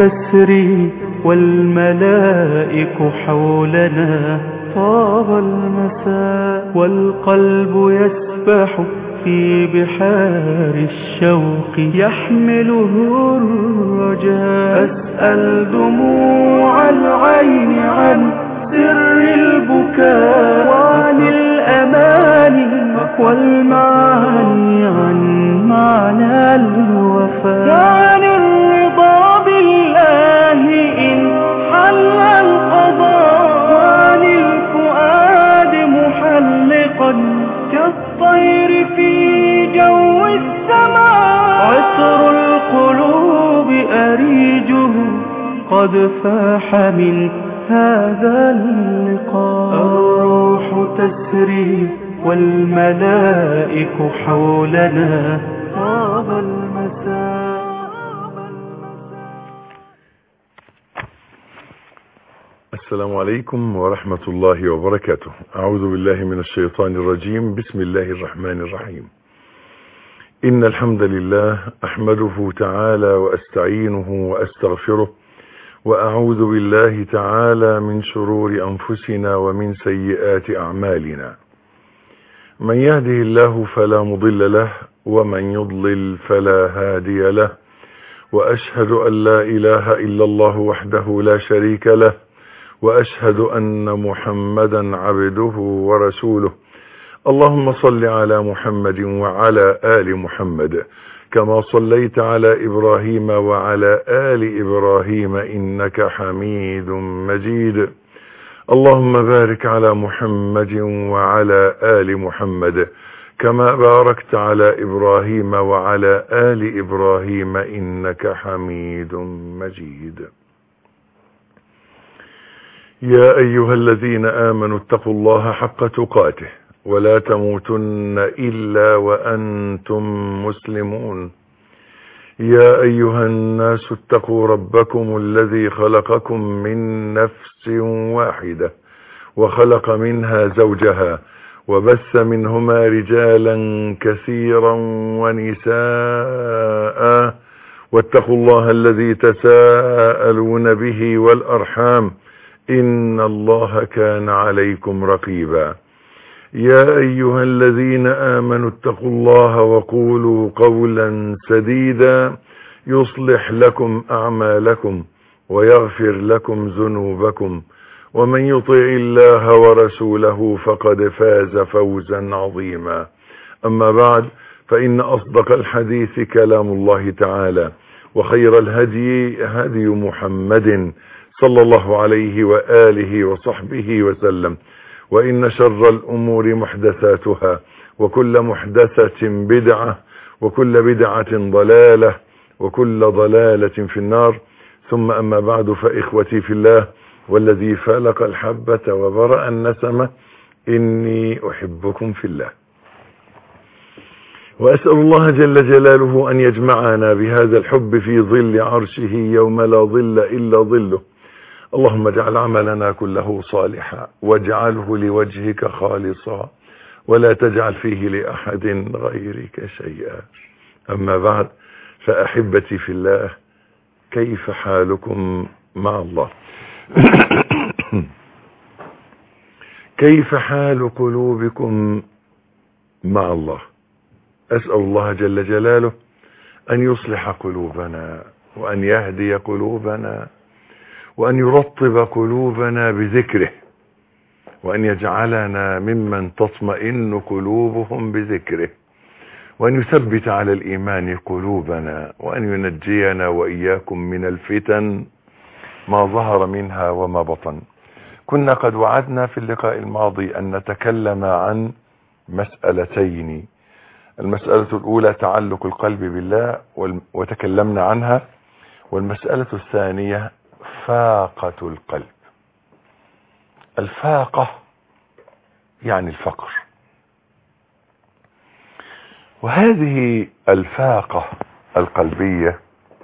تسري والملائك حولنا طاب المساء والقلب يسبح في بحار الشوق يحمله الرجاء أسأل دموع العين عن سر البكاء وعن الأماني والمعاني عن معنى الوفاء وعن الرضا بالله إن حل القضاء وعن الفؤاد محلقا كالطير في جو السماء عطر القلوب أريجه قد فاح من هذا اللقاء الروح تسري والملائك حولنا طاب المساء السلام عليكم ورحمة الله وبركاته أعوذ بالله من الشيطان الرجيم بسم الله الرحمن الرحيم إن الحمد لله أحمده تعالى وأستعينه وأستغفره وأعوذ بالله تعالى من شرور أنفسنا ومن سيئات أعمالنا من يهده الله فلا مضل له ومن يضلل فلا هادي له وأشهد أن لا إله إلا الله وحده لا شريك له وأشهد أن محمدا عبده ورسوله اللهم صل على محمد وعلى آل محمد كما صليت على إبراهيم وعلى آل إبراهيم إنك حميد مجيد اللهم بارك على محمد وعلى آل محمد كما باركت على إبراهيم وعلى آل إبراهيم إنك حميد مجيد يا أيها الذين آمنوا اتقوا الله حق تقاته ولا تموتن إلا وأنتم مسلمون يا أيها الناس اتقوا ربكم الذي خلقكم من نفس واحدة وخلق منها زوجها وبث منهما رجالا كثيرا ونساء واتقوا الله الذي تساءلون به والأرحام إن الله كان عليكم رقيبا يا أيها الذين آمنوا اتقوا الله وقولوا قولا سديدا يصلح لكم أعمالكم ويغفر لكم ذنوبكم ومن يطع الله ورسوله فقد فاز فوزا عظيما أما بعد فإن أصدق الحديث كلام الله تعالى وخير الهدي هدي محمد صلى الله عليه وآله وصحبه وسلم وإن شر الأمور محدثاتها وكل محدثة بدعة وكل بدعة ضلالة وكل ضلالة في النار ثم أما بعد فإخوتي في الله والذي فلق الحبة وبرأ النسمة إني أحبكم في الله وأسأل الله جل جلاله أن يجمعنا بهذا الحب في ظل عرشه يوم لا ظل إلا ظله اللهم اجعل عملنا كله صالحا واجعله لوجهك خالصا ولا تجعل فيه لأحد غيرك شيئا أما بعد فأحبتي في الله كيف حالكم مع الله كيف حال قلوبكم مع الله أسأل الله جل جلاله أن يصلح قلوبنا وأن يهدي قلوبنا وأن يرطب قلوبنا بذكره وأن يجعلنا ممن تطمئن قلوبهم بذكره وأن يثبت على الإيمان قلوبنا وأن ينجينا وإياكم من الفتن ما ظهر منها وما بطن كنا قد وعدنا في اللقاء الماضي أن نتكلم عن مسألتين المسألة الأولى تعلق القلب بالله وتكلمنا عنها والمسألة الثانية فاقة القلب الفاقة يعني الفقر وهذه الفاقة القلبية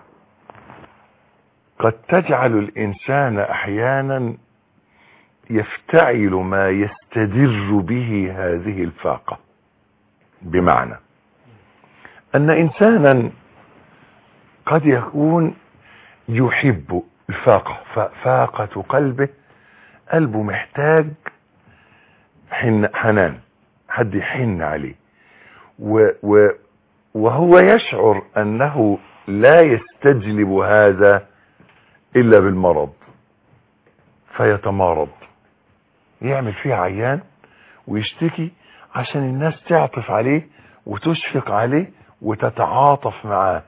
قد تجعل الإنسان أحيانا يفتعل ما يستدر به هذه الفاقة بمعنى أن إنسانا قد يكون يحب الفاقة ف- فاقة قلبه قلبه محتاج حن حنان حد يحن عليه و و وهو يشعر انه لا يستجلب هذا الا بالمرض فيتمارض يعمل فيه عيان ويشتكي عشان الناس تعطف عليه وتشفق عليه وتتعاطف معاه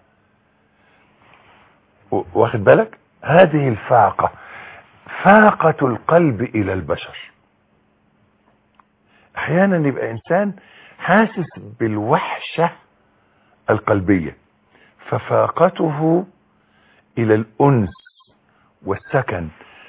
و- واخد بالك هذه الفاقة فاقة القلب الى البشر احيانا يبقى انسان حاسس بالوحشة القلبية ففاقته الى الانس والسكن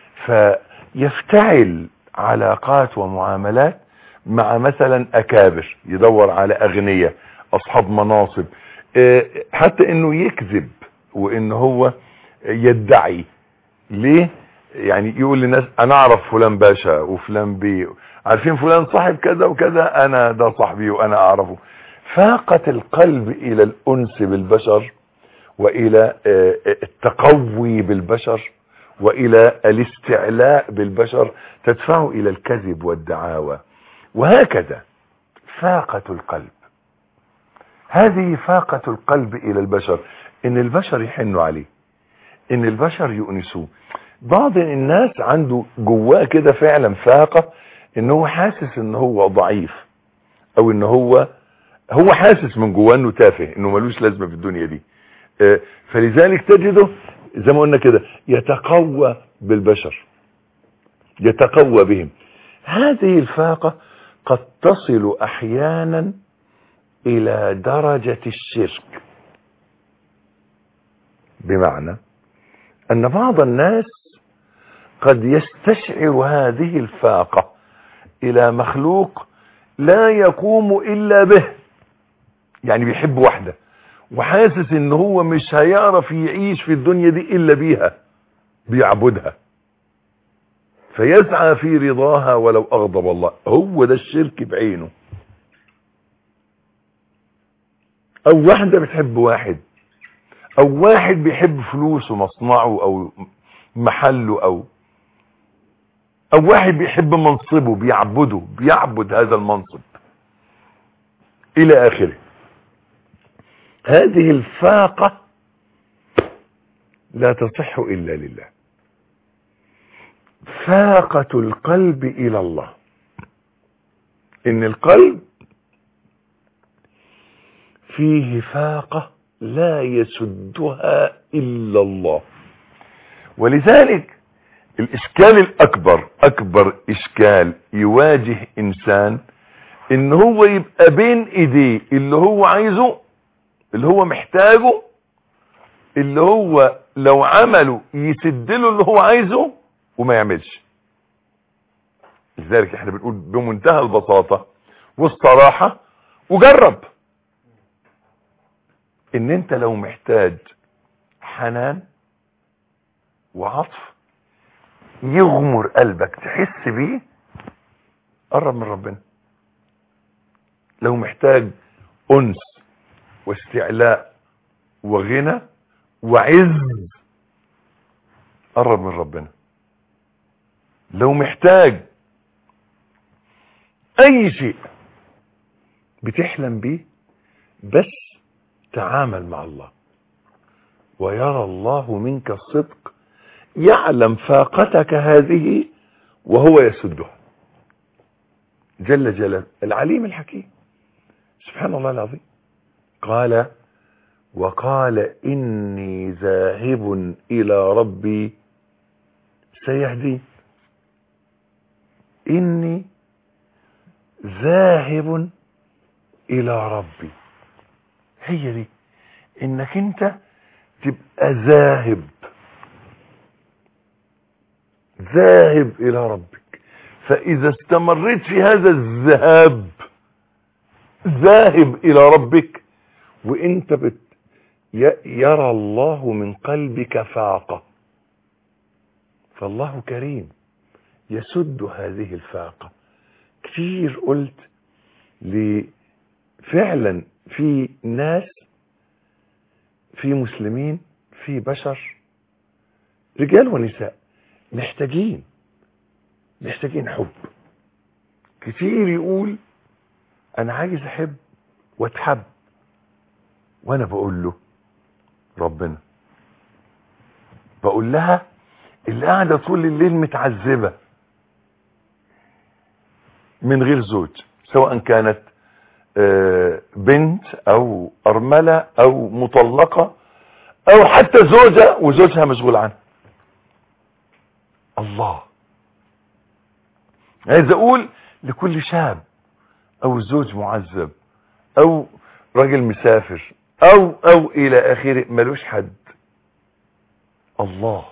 فيفتعل علاقات ومعاملات مع مثلا اكابر يدور على اغنياء اصحاب مناصب اه، حتى انه يكذب وان هو يدعي ليه يعني يقول للناس انا اعرف فلان باشا وفلان بي عارفين فلان صاحب كذا وكذا انا ده صاحبي وانا اعرفه فاقة القلب الى الانس بالبشر والى آه، التقوي بالبشر والى الاستعلاء بالبشر تدفعه الى الكذب والدعاوى وهكذا فاقة القلب هذه فاقة القلب الى البشر ان البشر يحنوا عليه ان البشر يؤنسوه بعض الناس عنده جواه كده فعلا فاقة ان هو حاسس ان هو ضعيف او ان هو هو حاسس من جواه انه تافه انه ملوش لازمة في الدنيا دي آه، فلذلك تجده زي ما قلنا كده يتقوى بالبشر يتقوى بهم هذه الفاقة قد تصل احيانا الى درجة الشرك بمعنى ان بعض الناس قد يستشعر هذه الفاقة الى مخلوق لا يقوم الا به يعني بيحب واحدة وحاسس ان هو مش هيعرف يعيش في الدنيا دي الا بيها بيعبدها فيسعى في رضاها ولو اغضب الله هو ده الشرك بعينه او واحدة بتحب واحد او واحد بيحب فلوسه مصنعه او محله او او واحد بيحب منصبه بيعبده بيعبد هذا المنصب الى اخره هذه الفاقة لا تصح الا لله فاقة القلب الى الله ان القلب فيه فاقة لا يسدها الا الله ولذلك الاشكال الاكبر اكبر اشكال يواجه انسان ان هو يبقى بين ايديه اللي هو عايزه اللي هو محتاجه اللي هو لو عمله يسدله اللي هو عايزه وما يعملش لذلك احنا بنقول بمنتهى البساطة والصراحة وجرب ان انت لو محتاج حنان وعطف يغمر قلبك تحس بيه قرب من ربنا لو محتاج انس واستعلاء وغنى وعز قرب من ربنا لو محتاج اي شيء بتحلم بيه بس تعامل مع الله ويرى الله منك الصدق يعلم فاقتك هذه وهو يسدها جل جلاله العليم الحكيم سبحان الله العظيم قال وقال إني ذاهب إلى ربي سيهدين إني ذاهب إلى ربي هي دي إنك أنت تبقى ذاهب ذاهب إلى ربك فإذا استمريت في هذا الذهاب ذاهب إلى ربك وانت بت ي- يرى الله من قلبك فاقة فالله كريم يسد هذه الفاقة كتير قلت ل- فعلا في ناس في مسلمين في بشر رجال ونساء محتاجين محتاجين حب كتير يقول انا عايز احب واتحب وانا بقول له ربنا بقول لها اللي قاعدة طول الليل متعذبة من غير زوج سواء كانت آه، بنت او ارملة او مطلقة او حتى زوجة وزوجها مشغول عنها الله عايز اقول لكل شاب او زوج معذب او راجل مسافر او او الى اخره ملوش حد الله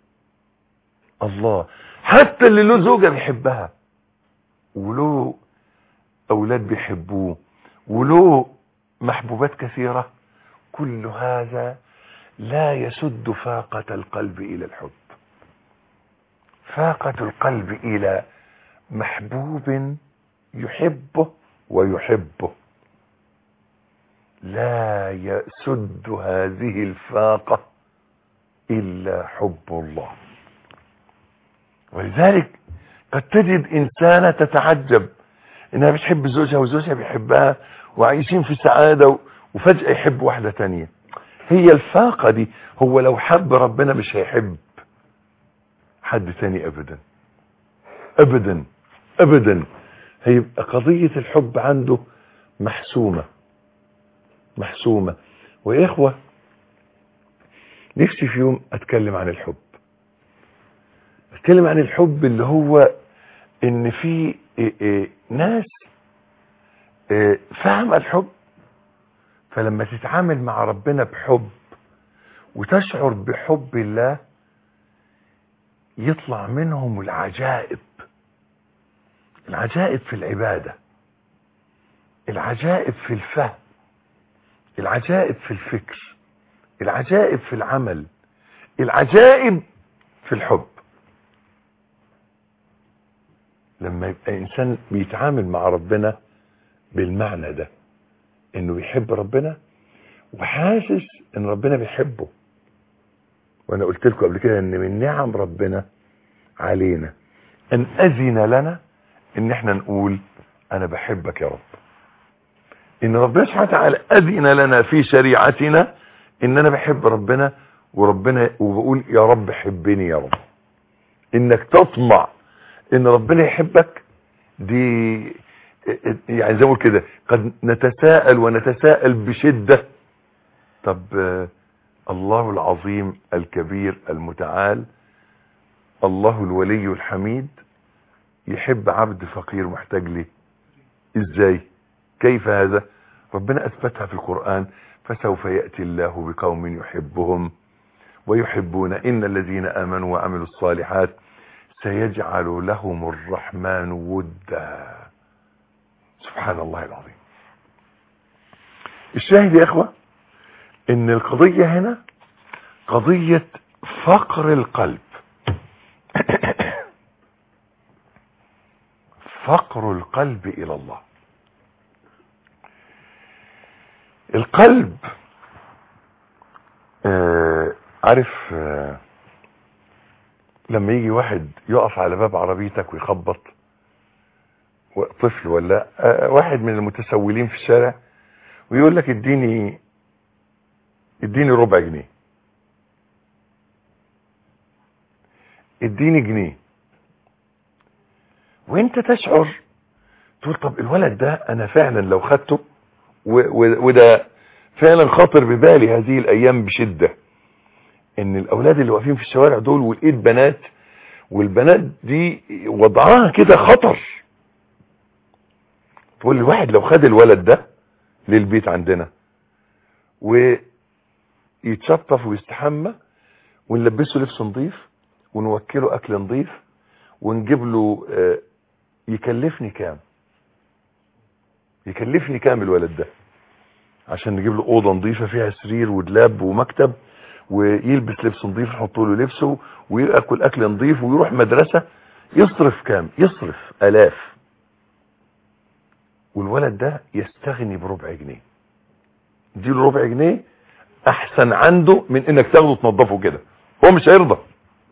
الله حتى اللي له زوجة بيحبها وله اولاد بيحبوه وله محبوبات كثيرة كل هذا لا يسد فاقة القلب الى الحب فاقة القلب الى محبوب يحبه ويحبه لا يسد هذه الفاقة إلا حب الله ولذلك قد تجد إنسانة تتعجب إنها بتحب زوجها وزوجها بيحبها وعايشين في سعادة وفجأة يحب واحدة تانية هي الفاقة دي هو لو حب ربنا مش هيحب حد تاني أبدا أبدا أبدا هيبقى قضية الحب عنده محسومة محسومة ويا إخوة نفسي في يوم أتكلم عن الحب أتكلم عن الحب اللي هو إن في إيه إيه ناس إيه فاهمة الحب فلما تتعامل مع ربنا بحب وتشعر بحب الله يطلع منهم العجائب العجائب في العبادة العجائب في الفهم العجائب في الفكر العجائب في العمل العجائب في الحب لما يبقى انسان بيتعامل مع ربنا بالمعنى ده انه بيحب ربنا وحاسس ان ربنا بيحبه وانا قلت لكم قبل كده ان من نعم ربنا علينا ان اذن لنا ان احنا نقول انا بحبك يا رب ان ربنا سبحانه وتعالى اذن لنا في شريعتنا ان انا بحب ربنا وربنا وبقول يا رب حبني يا رب انك تطمع ان ربنا يحبك دي يعني زي ما اقول كده قد نتساءل ونتساءل بشدة طب آه، الله العظيم الكبير المتعال الله الولي الحميد يحب عبد فقير محتاج ليه ازاي كيف هذا ربنا اثبتها في القرآن فسوف يأتي الله بقوم يحبهم ويحبون ان الذين امنوا وعملوا الصالحات سيجعل لهم الرحمن ودا سبحان الله العظيم الشاهد يا اخوة ان القضية هنا قضية فقر القلب فقر القلب الى الله القلب آه عارف آه لما يجي واحد يقف على باب عربيتك ويخبط طفل ولا آه واحد من المتسولين في الشارع ويقول لك اديني اديني ربع جنيه اديني جنيه وانت تشعر تقول طب الولد ده انا فعلا لو خدته وده فعلا خاطر ببالي هذه الايام بشدة ان الاولاد اللي واقفين في الشوارع دول ولقيت بنات والبنات دي وضعها كده خطر تقول الواحد لو خد الولد ده للبيت عندنا ويتشطف ويستحمى ونلبسه لبس نظيف ونوكله اكل نظيف ونجيب له آه يكلفني كام يكلفني كام الولد ده عشان نجيب له اوضه نظيفه فيها سرير ودلاب ومكتب ويلبس لبس نظيف نحط له لبسه وياكل اكل نظيف ويروح مدرسه يصرف كام يصرف الاف والولد ده يستغني بربع جنيه اديله ربع جنيه احسن عنده من انك تاخده تنظفه كده هو مش هيرضى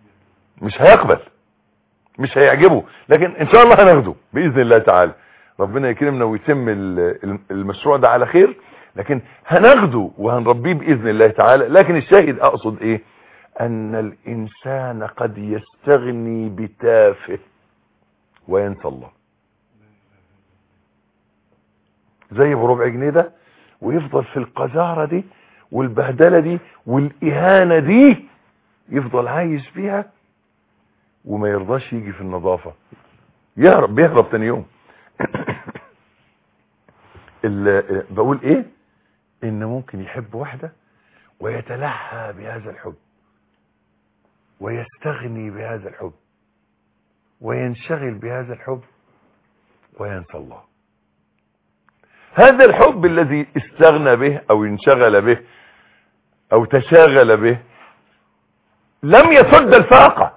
مش هيقبل مش هيعجبه لكن ان شاء الله هناخده باذن الله تعالى ربنا يكرمنا ويتم ال- المشروع ده على خير لكن هناخده وهنربيه باذن الله تعالى لكن الشاهد اقصد ايه ان الانسان قد يستغني بتافه وينسى الله زي بربع جنيه ده ويفضل في القذارة دي والبهدلة دي والإهانة دي يفضل عايش فيها وما يرضاش يجي في النظافة يهرب بيهرب تاني يوم ال- بقول ايه ان ممكن يحب واحدة ويتلهى بهذا الحب ويستغني بهذا الحب وينشغل بهذا الحب وينسى الله هذا الحب الذي استغنى به او انشغل به او تشاغل به لم يسد الفاقة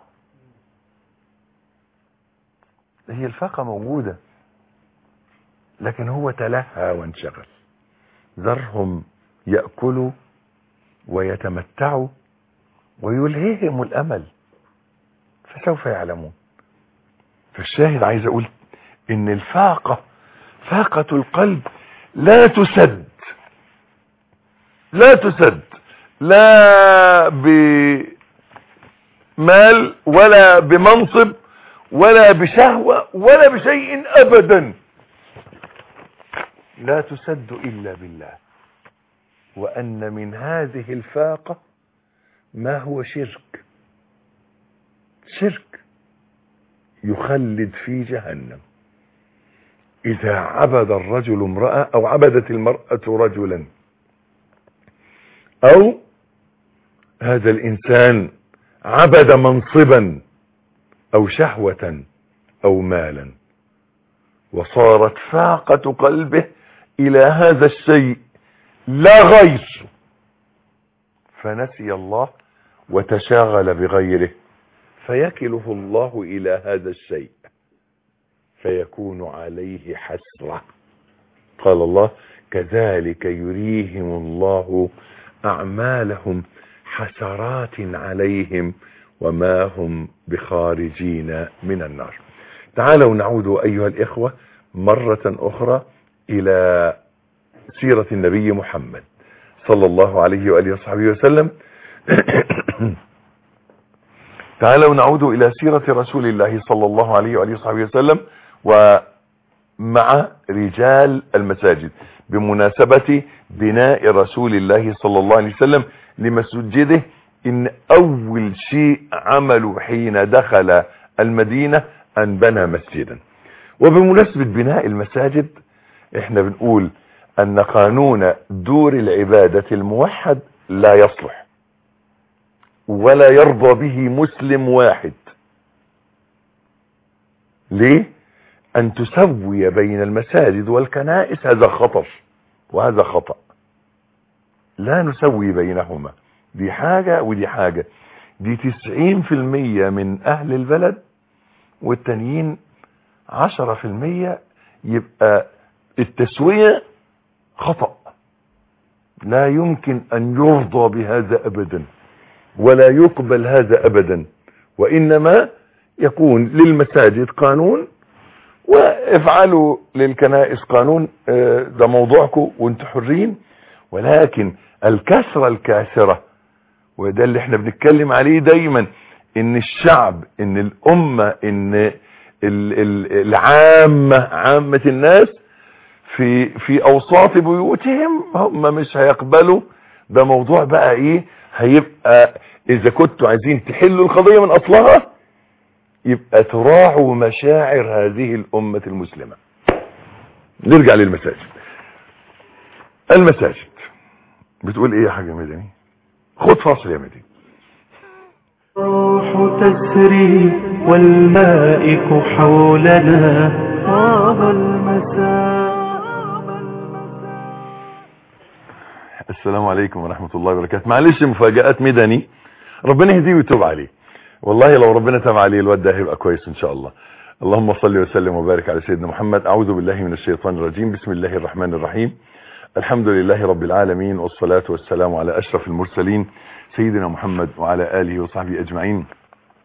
هي الفاقة موجودة لكن هو تلهى وانشغل ذرهم يأكلوا ويتمتعوا ويلهيهم الأمل فسوف يعلمون فالشاهد عايز أقول إن الفاقة فاقة القلب لا تسد لا تسد لا بمال ولا بمنصب ولا بشهوة ولا بشيء أبدا لا تسد إلا بالله وأن من هذه الفاقة ما هو شرك شرك يخلد في جهنم إذا عبد الرجل امرأة أو عبدت المرأة رجلا أو هذا الإنسان عبد منصبا أو شهوة أو مالا وصارت فاقة قلبه إلى هذا الشيء لا غير فنسي الله وتشاغل بغيره فيكله الله إلى هذا الشيء فيكون عليه حسرة قال الله كذلك يريهم الله أعمالهم حسرات عليهم وما هم بخارجين من النار تعالوا نعود أيها الإخوة مرة أخرى إلى سيرة النبي محمد صلى الله عليه وآله وصحبه وسلم تعالوا نعود إلى سيرة رسول الله صلى الله عليه وآله وصحبه وسلم ومع رجال المساجد بمناسبة بناء رسول الله صلى الله عليه وسلم لمسجده إن أول شيء عمله حين دخل المدينة أن بنى مسجدا وبمناسبة بناء المساجد احنا بنقول أن قانون دور العبادة الموحد لا يصلح ولا يرضى به مسلم واحد ليه ان تسوي بين المساجد والكنائس هذا خطر وهذا خطأ لا نسوي بينهما دي حاجة ودي حاجة دي تسعين في المية من اهل البلد والتانيين عشرة في المية يبقى التسوية خطأ لا يمكن ان يرضى بهذا ابدا ولا يقبل هذا ابدا وانما يكون للمساجد قانون وافعلوا للكنائس قانون آه، ده موضوعكم وانتم حرين ولكن الكسرة الكاسرة وده اللي احنا بنتكلم عليه دايما ان الشعب ان الامة ان ال- ال- العامة عامة الناس في في اوساط بيوتهم هم مش هيقبلوا ده موضوع بقى ايه هيبقى اذا كنتوا عايزين تحلوا القضية من اصلها يبقى تراعوا مشاعر هذه الامة المسلمة نرجع للمساجد المساجد بتقول ايه يا حاجة مدني خد فاصل يا مدني الروح تسري والمائك حولنا طاب المساء السلام عليكم ورحمة الله وبركاته معلش مفاجآت مدني ربنا يهديه ويتوب عليه والله لو ربنا تاب عليه الواد ده هيبقى كويس ان شاء الله اللهم صل وسلم وبارك على سيدنا محمد اعوذ بالله من الشيطان الرجيم بسم الله الرحمن الرحيم الحمد لله رب العالمين والصلاة والسلام على اشرف المرسلين سيدنا محمد وعلى اله وصحبه اجمعين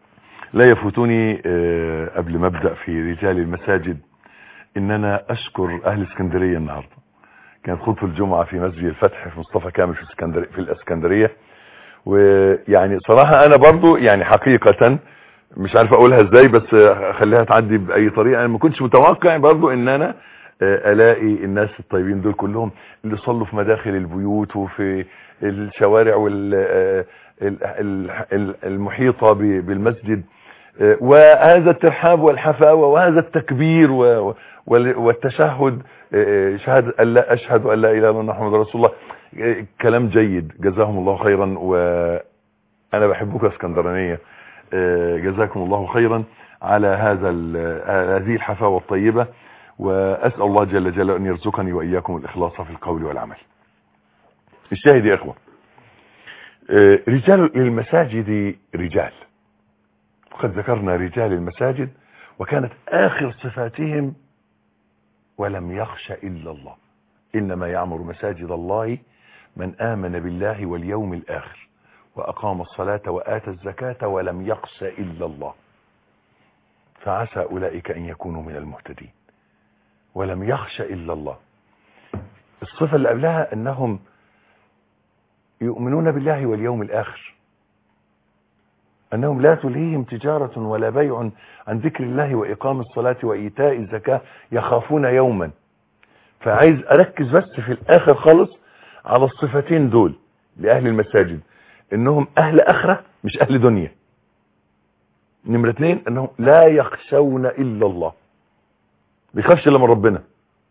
لا يفوتني آه، قبل ما ابدا في رجال المساجد ان انا اشكر اهل اسكندريه النهارده كانت خطبه الجمعه في مسجد الفتح في مصطفى كامل في اسكندريه في الاسكندريه ويعني صراحه انا برضو يعني حقيقه مش عارف اقولها ازاي بس اخليها تعدي باي طريقه انا ما كنتش متوقع برضو ان انا آه، الاقي الناس الطيبين دول كلهم اللي صلوا في مداخل البيوت وفي الشوارع وال آه، ال- ال- ال- المحيطه ب- بالمسجد آه، وهذا الترحاب والحفاوه وهذا التكبير و- وال- والتشهد آه، شهد أن لا اشهد ان لا اله الا الله محمد رسول الله آه، كلام جيد جزاهم الله خيرا وانا بحبكم يا اسكندرانيه آه، جزاكم الله خيرا على هذا ال- هذه الحفاوه الطيبه واسال الله جل جلاله ان يرزقني واياكم الاخلاص في القول والعمل الشاهد يا اخوه آه، رجال المساجد رجال وقد ذكرنا رجال المساجد وكانت آخر صفاتهم ولم يخش إلا الله إنما يعمر مساجد الله من آمن بالله واليوم الآخر وأقام الصلاة وآتى الزكاة ولم يخش إلا الله فعسى أولئك أن يكونوا من المهتدين ولم يخش إلا الله الصفة اللي قبلها أنهم يؤمنون بالله واليوم الآخر أنهم لا تلهيهم تجارة ولا بيع عن ذكر الله وإقام الصلاة وإيتاء الزكاة يخافون يوما فعايز أركز بس في الآخر خالص على الصفتين دول لأهل المساجد إنهم أهل آخرة مش أهل دنيا نمرة اتنين إنهم لا يخشون إلا الله بيخافش إلا من ربنا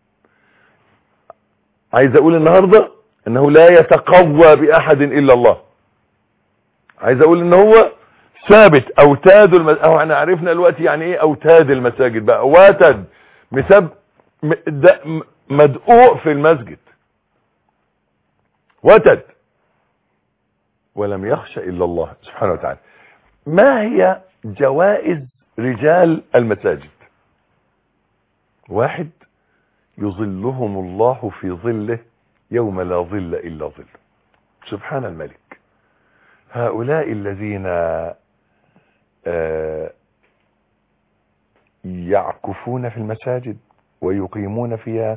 عايز أقول النهاردة إنه لا يتقوى بأحد إلا الله عايز أقول إن هو ثابت اوتاد الم... او احنا عرفنا دلوقتي يعني ايه اوتاد المساجد بقى واتد مسب م... د... م- مدقوق في المسجد وتد ولم يخش الا الله سبحانه وتعالى ما هي جوائز رجال المساجد واحد يظلهم الله في ظله يوم لا ظل الا ظله سبحان الملك هؤلاء الذين آه، يعكفون في المساجد ويقيمون فيها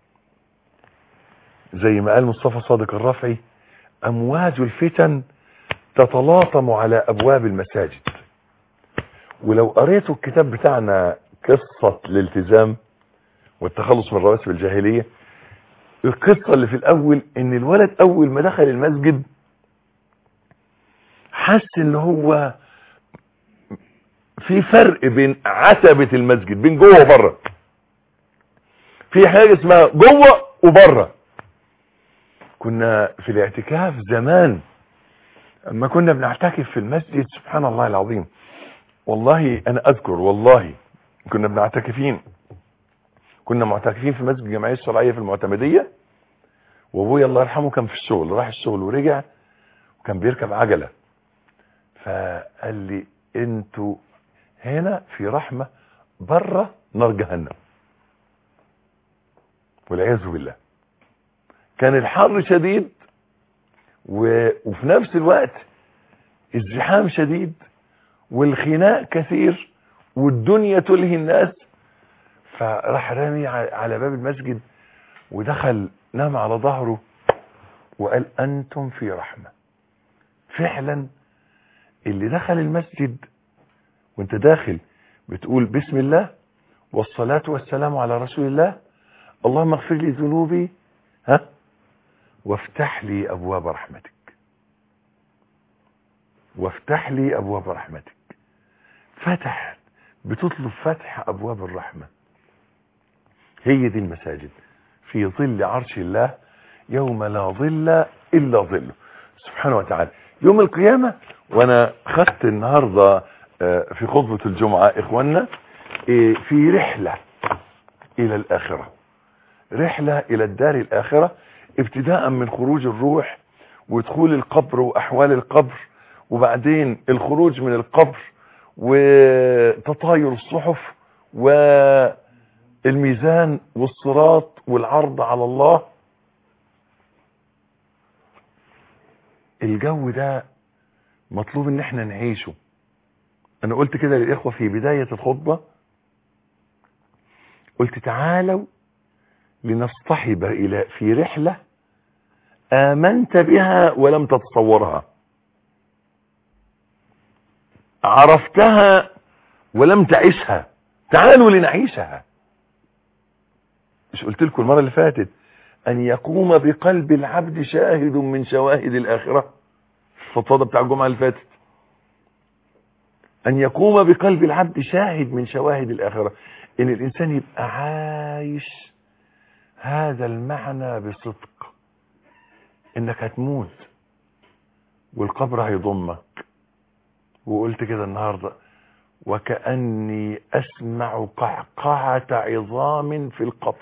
زي ما قال مصطفى صادق الرافعي امواج الفتن تتلاطم على ابواب المساجد ولو قريتوا الكتاب بتاعنا قصة الالتزام والتخلص من رواسب الجاهلية القصة اللي في الاول ان الولد اول ما دخل المسجد حس ان هو في فرق بين عتبة المسجد بين جوه وبره في حاجة اسمها جوه وبره كنا في الاعتكاف زمان اما كنا بنعتكف في المسجد سبحان الله العظيم والله انا اذكر والله كنا بنعتكفين كنا معتكفين في مسجد الجمعية الشرعية في المعتمدية وابويا الله يرحمه كان في الشغل راح الشغل ورجع وكان بيركب عجلة فقال لي انتوا هنا في رحمة بره نار جهنم والعياذ بالله كان الحر شديد و... وفي نفس الوقت الزحام شديد والخناق كثير والدنيا تلهي الناس فراح رامي ع- على باب المسجد ودخل نام على ظهره وقال انتم في رحمة فعلا اللي دخل المسجد وانت داخل بتقول بسم الله والصلاة والسلام على رسول الله اللهم اغفر لي ذنوبي ها وافتح لي ابواب رحمتك وافتح لي ابواب رحمتك فتح بتطلب فتح ابواب الرحمة هي دي المساجد في ظل عرش الله يوم لا ظل الا ظله سبحانه وتعالى يوم القيامة وانا خدت النهاردة آه، في خطبة الجمعة اخوانا آه، في رحلة الى الاخرة رحلة الى الدار الاخرة ابتداء من خروج الروح ودخول القبر واحوال القبر وبعدين الخروج من القبر وتطاير الصحف والميزان والصراط والعرض على الله الجو ده مطلوب ان احنا نعيشه انا قلت كده للاخوة في بداية الخطبة قلت تعالوا لنصطحب الى في رحلة امنت بها ولم تتصورها عرفتها ولم تعيشها تعالوا لنعيشها مش قلت لكم المرة اللي فاتت ان يقوم بقلب العبد شاهد من شواهد الاخرة الفضفضة بتاع الجمعة اللي فاتت ان يقوم بقلب العبد شاهد من شواهد الاخرة ان الانسان يبقى عايش هذا المعنى بصدق انك هتموت والقبر هيضمك وقلت كده النهاردة وكأني اسمع قعقعة عظام في القبر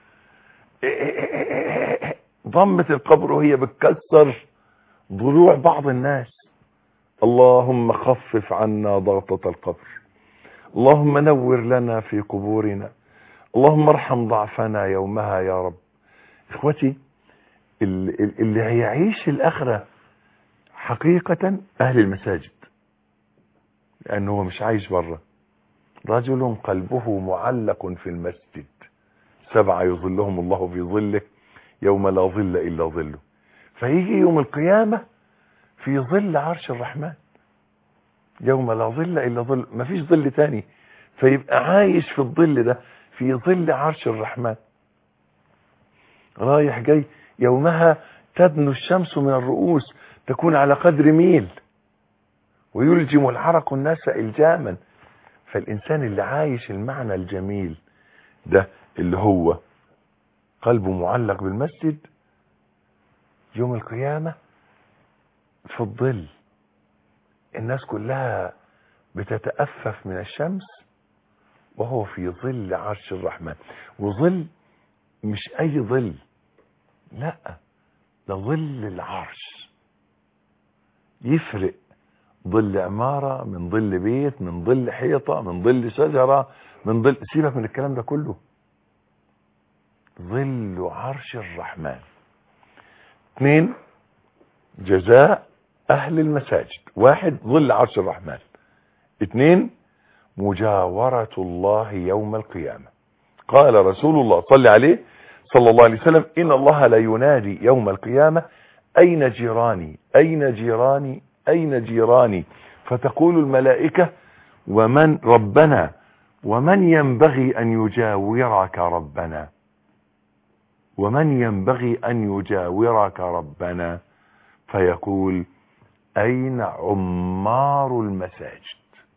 ضمة القبر وهي بتكسر ضلوع بعض الناس اللهم خفف عنا ضغطة القبر اللهم نور لنا في قبورنا اللهم ارحم ضعفنا يومها يا رب اخوتي اللي هيعيش الاخرة حقيقة اهل المساجد لانه هو مش عايش بره رجل قلبه معلق في المسجد سبعة يظلهم الله في ظله يوم لا ظل الا ظله فيجي يوم القيامة في ظل عرش الرحمن يوم لا ظل الا ظل مفيش ظل تاني فيبقى عايش في الظل ده في ظل عرش الرحمن رايح جاي يومها تدنو الشمس من الرؤوس تكون على قدر ميل ويلجم العرق الناس الجاما فالانسان اللي عايش المعنى الجميل ده اللي هو قلبه معلق بالمسجد يوم القيامة في الظل الناس كلها بتتأفف من الشمس وهو في ظل عرش الرحمن وظل مش اي ظل لا ده ظل العرش يفرق ظل عمارة من ظل بيت من ظل حيطة من ظل شجرة من ظل سيبك من الكلام ده كله ظل عرش الرحمن اثنين جزاء اهل المساجد واحد ظل عرش الرحمن اثنين مجاورة الله يوم القيامة قال رسول الله صلى عليه صلى الله عليه وسلم إن الله لا ينادي يوم القيامة أين جيراني أين جيراني أين جيراني فتقول الملائكة ومن ربنا ومن ينبغي أن يجاورك ربنا ومن ينبغي أن يجاورك ربنا فيقول أين عمار المساجد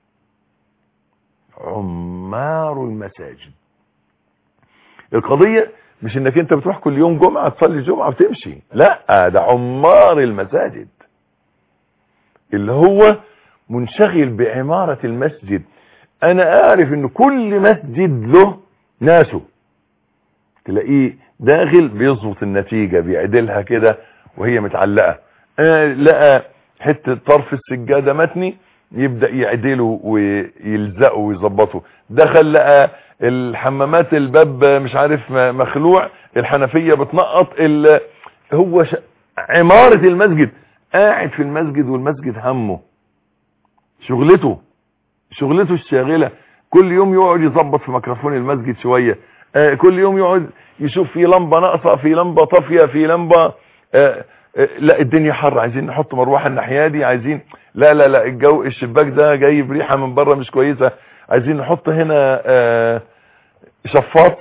عمار المساجد القضية مش انك انت بتروح كل يوم جمعة تصلي جمعة وتمشي لا ده عمار المساجد اللي هو منشغل بعمارة المسجد انا اعرف ان كل مسجد له ناسه تلاقيه داخل بيظبط النتيجة بيعدلها كده وهي متعلقة آه لقى حتة طرف السجادة متني يبدأ يعدله ويلزقه ويظبطه دخل لقى الحمامات الباب مش عارف مخلوع الحنفية بتنقط هو ش... عمارة المسجد قاعد في المسجد والمسجد همه شغلته شغلته الشاغلة كل يوم يقعد يظبط في ميكروفون المسجد شوية آه كل يوم يقعد يشوف في لمبة ناقصة في لمبة طافية في لمبة آه لا الدنيا حر عايزين نحط مروحه الناحيه دي عايزين لا لا لا الجو الشباك ده جايب ريحه من بره مش كويسه عايزين نحط هنا آه شفاط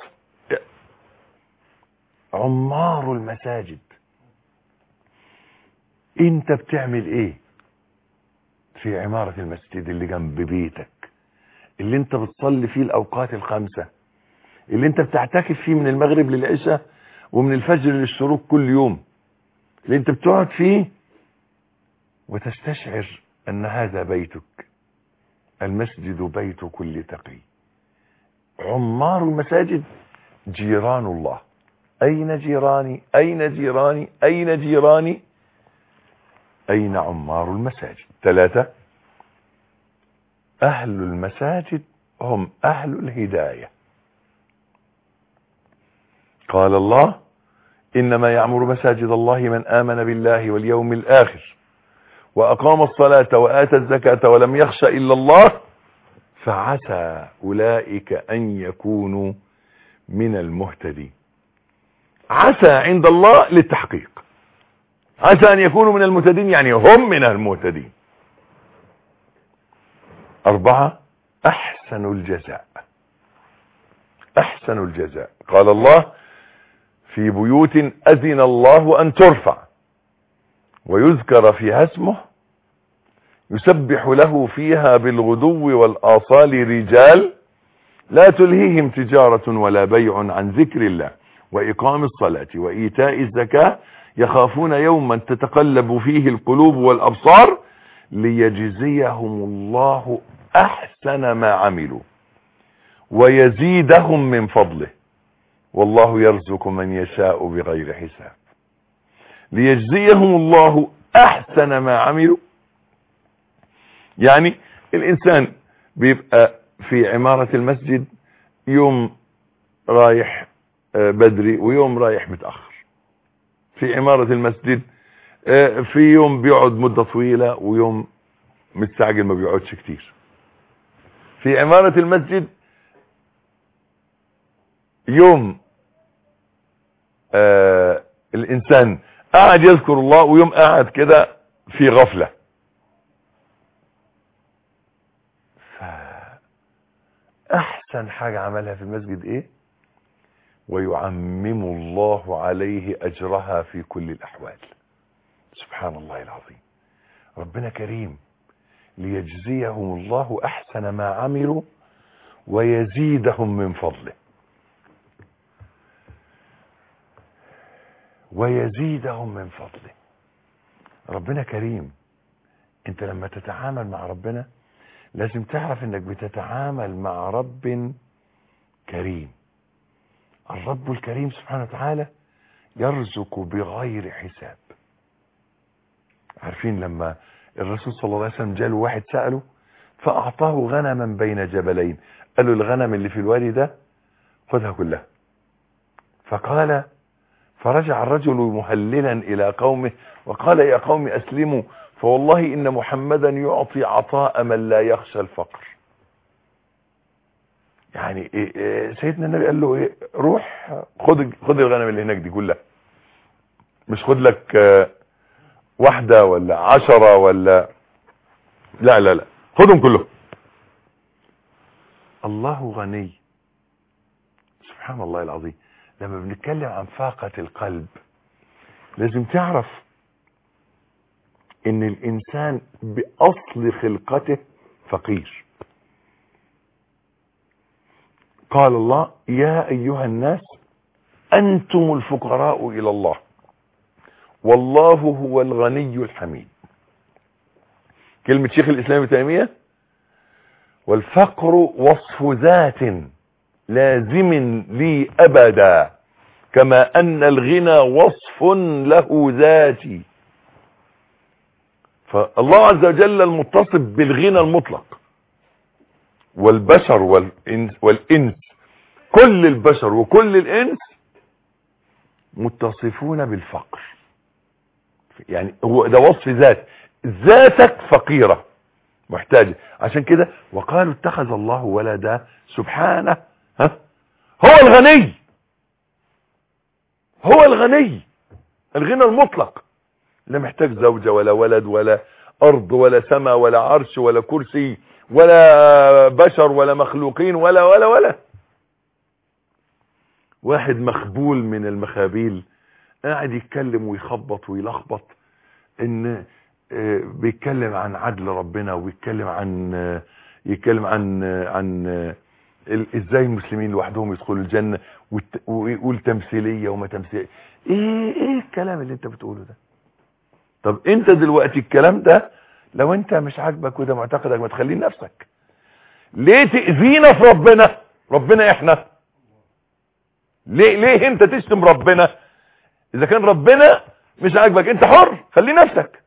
عمار المساجد انت بتعمل ايه في عمارة المسجد اللي جنب بيتك اللي انت بتصلي فيه الاوقات الخمسة اللي انت بتعتكف فيه من المغرب للعشاء ومن الفجر للشروق كل يوم اللي انت بتقعد فيه وتستشعر ان هذا بيتك المسجد بيت كل تقي عمار المساجد جيران الله اين جيراني اين جيراني اين جيراني اين عمار المساجد ثلاثة اهل المساجد هم اهل الهداية قال الله إنما يعمر مساجد الله من آمن بالله واليوم الآخر وأقام الصلاة وآتى الزكاة ولم يخش إلا الله فعسى أولئك أن يكونوا من المهتدين عسى عند الله للتحقيق عسى أن يكونوا من المهتدين يعني هم من المهتدين أربعة أحسن الجزاء أحسن الجزاء قال الله في بيوت أذن الله أن ترفع ويذكر فيها اسمه يسبح له فيها بالغدو والآصال رجال لا تلهيهم تجارة ولا بيع عن ذكر الله وإقام الصلاة وإيتاء الزكاة يخافون يوما تتقلب فيه القلوب والأبصار ليجزيهم الله أحسن ما عملوا ويزيدهم من فضله والله يرزق من يشاء بغير حساب ليجزيهم الله أحسن ما عملوا يعني الإنسان بيبقى في عمارة المسجد يوم رايح بدري ويوم رايح متأخر في عمارة المسجد في يوم بيقعد مدة طويلة ويوم مستعجل ما بيقعدش كتير في عمارة المسجد يوم آه الإنسان قاعد يذكر الله ويوم قاعد كده في غفلة فأحسن حاجة عملها في المسجد إيه ويعمم الله عليه أجرها في كل الأحوال سبحان الله العظيم ربنا كريم ليجزيهم الله أحسن ما عملوا ويزيدهم من فضله ويزيدهم من فضله ربنا كريم انت لما تتعامل مع ربنا لازم تعرف انك بتتعامل مع رب كريم الرب الكريم سبحانه وتعالى يرزق بغير حساب عارفين لما الرسول صلى الله عليه وسلم جاله واحد سأله فأعطاه غنما بين جبلين قال له الغنم اللي في الوادي ده خذها كلها فقال فرجع الرجل مهللا إلى قومه وقال يا قوم أسلموا فوالله إن محمدا يعطي عطاء من لا يخشى الفقر يعني إيه إيه سيدنا النبي قال له إيه روح خد خد الغنم اللي هناك دي كلها مش خد لك آه واحدة ولا عشرة ولا لا لا لا خدهم كلهم الله غني سبحان الله العظيم لما بنتكلم عن فاقة القلب لازم تعرف ان الانسان باصل خلقته فقير قال الله يا ايها الناس انتم الفقراء الى الله والله هو الغني الحميد كلمة شيخ الاسلام ابن تيمية والفقر وصف ذات لازم لي ابدا كما ان الغنى وصف له ذاتي فالله عز وجل المتصف بالغنى المطلق والبشر والإنس, والإنس كل البشر وكل الإنس متصفون بالفقر يعني هو ده وصف ذات ذاتك فقيرة محتاجة عشان كده وقالوا اتخذ الله ولدا سبحانه ها هو الغني هو الغني الغنى المطلق لا محتاج زوجة ولا ولد ولا أرض ولا سماء ولا عرش ولا كرسي ولا بشر ولا مخلوقين ولا ولا ولا واحد مخبول من المخابيل قاعد يتكلم ويخبط ويلخبط ان بيتكلم عن عدل ربنا ويتكلم عن يتكلم عن عن ازاي المسلمين لوحدهم يدخلوا الجنة ويقول تمثيلية وما تمثيلية ايه ايه الكلام اللي انت بتقوله ده طب انت دلوقتي الكلام ده لو انت مش عاجبك وده معتقدك ما تخليه نفسك ليه تأذينا في ربنا ربنا احنا ليه ليه انت تشتم ربنا اذا كان ربنا مش عاجبك انت حر خليه نفسك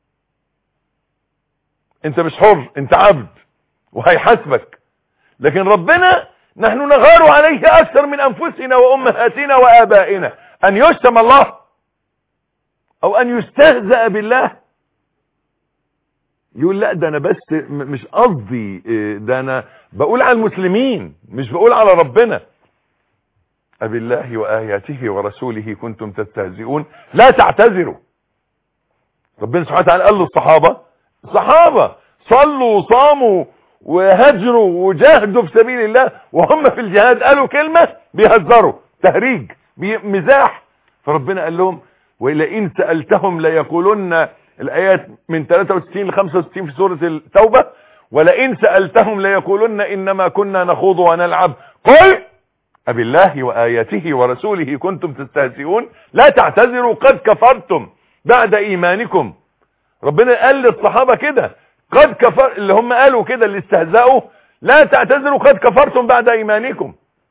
انت مش حر انت عبد وهيحاسبك لكن ربنا نحن نغار عليه اكثر من انفسنا وامهاتنا وابائنا ان يشتم الله او ان يستهزأ بالله يقول لا ده انا بس م- مش قصدي إيه، ده انا بقول على المسلمين مش بقول على ربنا أبالله وآياته ورسوله كنتم تستهزئون لا تعتذروا ربنا سبحانه وتعالى قال للصحابة الصحابة صلوا وصاموا وهجروا وجاهدوا في سبيل الله وهم في الجهاد قالوا كلمة بيهزروا تهريج بي- مزاح فربنا قال لهم ولئن سألتهم ليقولن الآيات من 63 ل 65 في سورة التوبة ولئن سألتهم ليقولن إنما كنا نخوض ونلعب قل أبالله وآياته ورسوله كنتم تستهزئون لا تعتذروا قد كفرتم بعد إيمانكم ربنا قال للصحابة كده قد كفر اللي هم قالوا كده اللي استهزأوا لا تعتذروا قد كفرتم بعد إيمانكم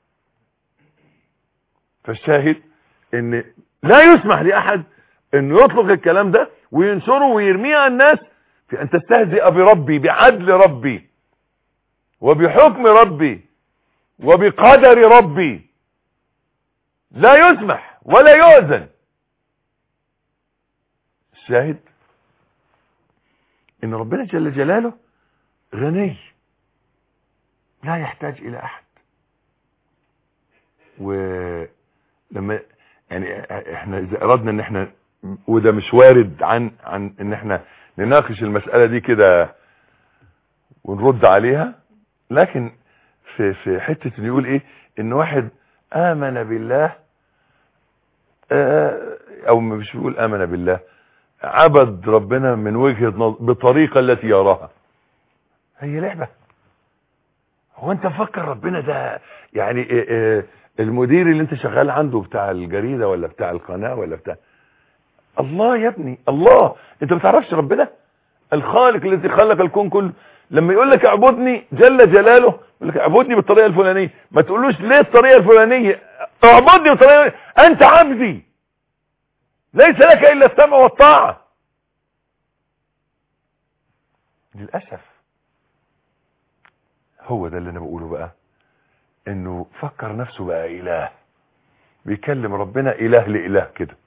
فالشاهد ان لا يسمح لأحد انه يطلق الكلام ده وينشره ويرميه على الناس في ان تستهزئ بربي بعدل ربي وبحكم ربي وبقدر ربي لا يسمح ولا يؤذن الشاهد ان ربنا جل جلاله غني لا يحتاج الى احد ولما يعني احنا اذا اردنا ان احنا وده مش وارد عن عن ان احنا نناقش المسألة دي كده ونرد عليها لكن في في حتة انه يقول ايه ان واحد امن بالله آه، او مش بيقول امن بالله عبد ربنا من وجهة نظر بالطريقة التي يراها هي لعبة هو انت مفكر ربنا ده يعني آه، آه، المدير اللي انت شغال عنده بتاع الجريدة ولا بتاع القناة ولا بتاع الله يا ابني الله انت ما تعرفش ربنا الخالق الذي خلق الكون كله لما يقول لك اعبدني جل جلاله يقول لك اعبدني بالطريقه الفلانيه ما تقولوش ليه الطريقه الفلانيه اعبدني بالطريقه انت عبدي ليس لك الا السمع والطاعه للاسف هو ده اللي انا بقوله بقى انه فكر نفسه بقى اله بيكلم ربنا اله لاله كده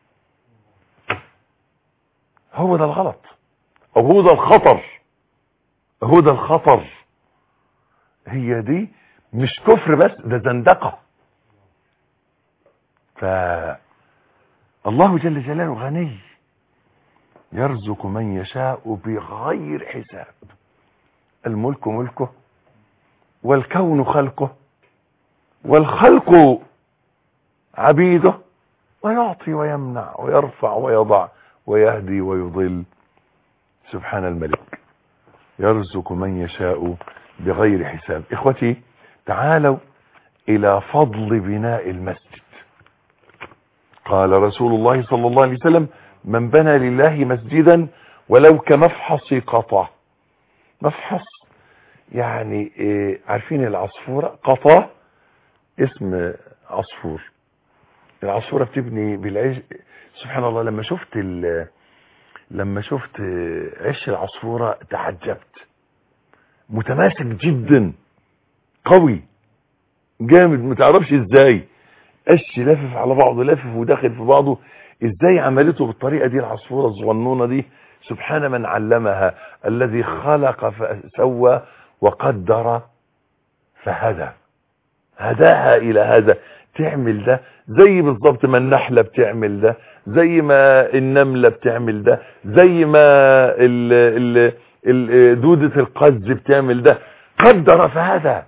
هو ده الغلط او هو ده الخطر هو ده الخطر هي دي مش كفر بس ده زندقة ف الله جل جلاله غني يرزق من يشاء بغير حساب الملك ملكه والكون خلقه والخلق عبيده ويعطي ويمنع ويرفع ويضع ويهدي ويضل سبحان الملك يرزق من يشاء بغير حساب اخوتي تعالوا الى فضل بناء المسجد قال رسول الله صلى الله عليه وسلم من بنى لله مسجدا ولو كمفحص قطع مفحص يعني إيه عارفين العصفورة قطع اسم عصفور العصفورة بتبني بالعيش سبحان الله لما شفت ال لما شفت عش العصفورة تعجبت متماسك جدا قوي جامد متعرفش ازاي قش لافف على بعضه لافف وداخل في بعضه ازاي عملته بالطريقة دي العصفورة الصغنونة دي سبحان من علمها الذي خلق فسوى وقدر فهدى هداها الى هذا تعمل ده زي بالظبط ما النحلة بتعمل ده زي ما النملة بتعمل ده زي ما ال ال ال دودة القز بتعمل ده قدر فهذا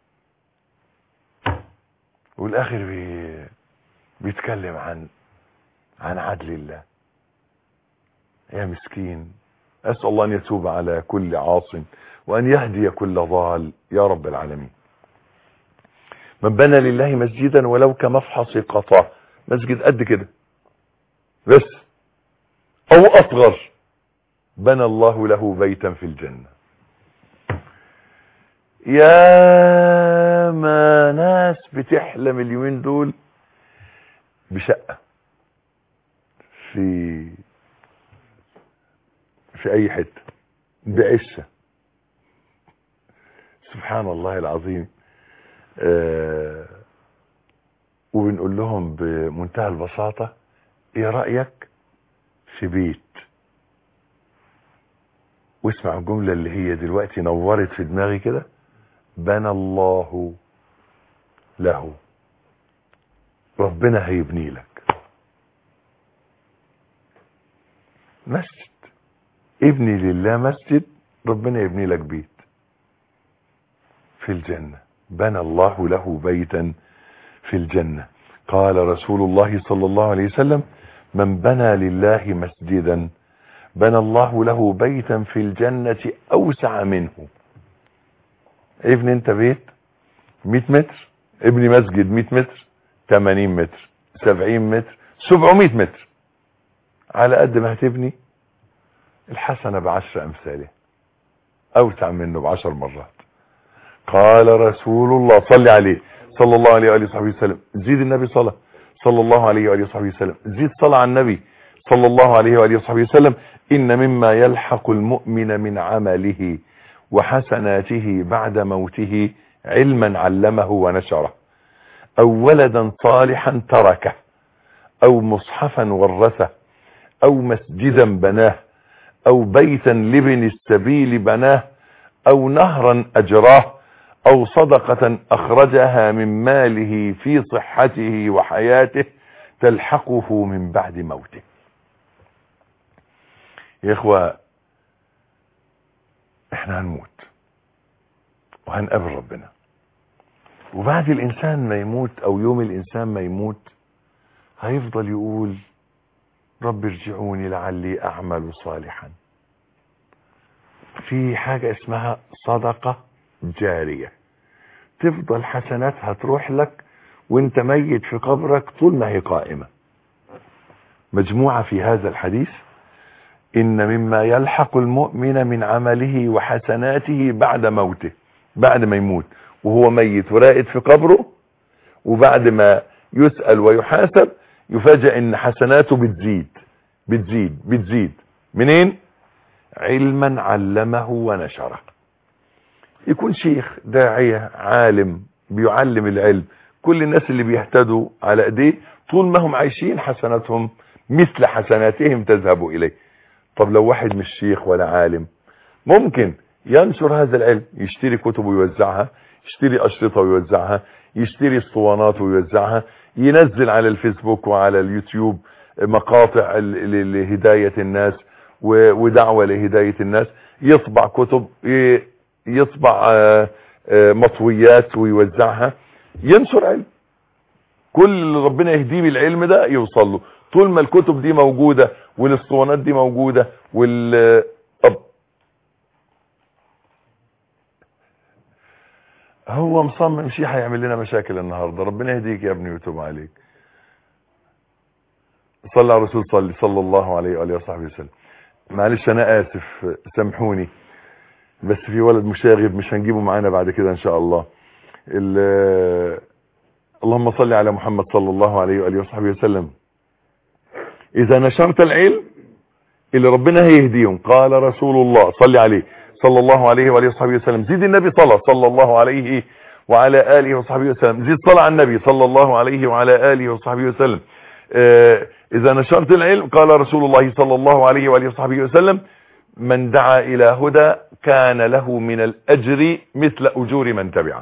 والاخر بي بيتكلم عن عن عدل الله يا مسكين اسأل الله ان يتوب على كل عاص وان يهدي كل ضال يا رب العالمين من بنى لله مسجدا ولو كمفحص قطع مسجد قد كده بس او اصغر بنى الله له بيتا في الجنة يا ما ناس بتحلم اليومين دول بشقة في في اي حتة بعشة سبحان الله العظيم آه وبنقول لهم بمنتهى البساطة ايه رأيك في بيت واسمع الجملة اللي هي دلوقتي نورت في دماغي كده بنى الله له ربنا هيبني لك مسجد ابني لله مسجد ربنا يبني لك بيت في الجنة بنى الله له بيتا في الجنة قال رسول الله صلى الله عليه وسلم من بنى لله مسجدا بنى الله له بيتا في الجنة أوسع منه ابن انت بيت 100 متر ابني مسجد 100 متر 80 متر 70 متر 700 متر على قد ما هتبني الحسنة بعشر أمثاله أوسع منه بعشر مرات قال رسول الله صلي عليه صلى الله عليه وآله وصحبه وسلم زيد النبي صلى صلى الله عليه وآله وصحبه وسلم زيد صلى على النبي صلى الله عليه وآله وصحبه وسلم إن مما يلحق المؤمن من عمله وحسناته بعد موته علما علمه ونشره أو ولدا صالحا تركه أو مصحفا ورثه أو مسجدا بناه أو بيتا لابن السبيل بناه أو نهرا أجراه أو صدقة أخرجها من ماله في صحته وحياته تلحقه من بعد موته يا إخوة احنا هنموت وهنقابل ربنا وبعد الإنسان ما يموت أو يوم الإنسان ما يموت هيفضل يقول رب ارجعوني لعلي أعمل صالحا في حاجة اسمها صدقة جارية تفضل حسناتها تروح لك وانت ميت في قبرك طول ما هي قائمة مجموعة في هذا الحديث إن مما يلحق المؤمن من عمله وحسناته بعد موته بعد ما يموت وهو ميت وراقد في قبره وبعد ما يسأل ويحاسب يفاجأ ان حسناته بتزيد بتزيد بتزيد منين علما علمه ونشره يكون شيخ داعية عالم بيعلم العلم كل الناس اللي بيهتدوا على ايديه طول ما هم عايشين حسناتهم مثل حسناتهم تذهب اليه طب لو واحد مش شيخ ولا عالم ممكن ينشر هذا العلم يشتري كتب ويوزعها يشتري اشرطة ويوزعها يشتري اسطوانات ويوزعها ينزل على الفيسبوك وعلى اليوتيوب مقاطع لهداية الناس ودعوة لهداية الناس يطبع كتب يطبع مطويات ويوزعها ينشر علم كل اللي ربنا يهديه بالعلم ده يوصل له طول ما الكتب دي موجودة والاسطوانات دي موجودة وال هو مصمم شيء هيعمل لنا مشاكل النهارده ربنا يهديك يا ابني ويتوب عليك صلى على الرسول صلى صلى الله عليه واله وصحبه وسلم معلش انا اسف سامحوني بس في ولد مشاغب مش هنجيبه معانا بعد كده ان شاء الله اللهم صل على محمد صلى الله عليه واله وصحبه وسلم اذا نشرت العلم اللي ربنا هيهديهم قال رسول الله صلي عليه صلى الله عليه وآله وصحبه وسلم زيد النبي صلى صلى الله عليه وعلى آله وصحبه وسلم زيد صلى على النبي صلى الله عليه وعلى آله وصحبه وسلم آه إذا نشرت العلم قال رسول الله صلى الله عليه وآله وصحبه وسلم من دعا إلى هدى كان له من الأجر مثل أجور من تبعه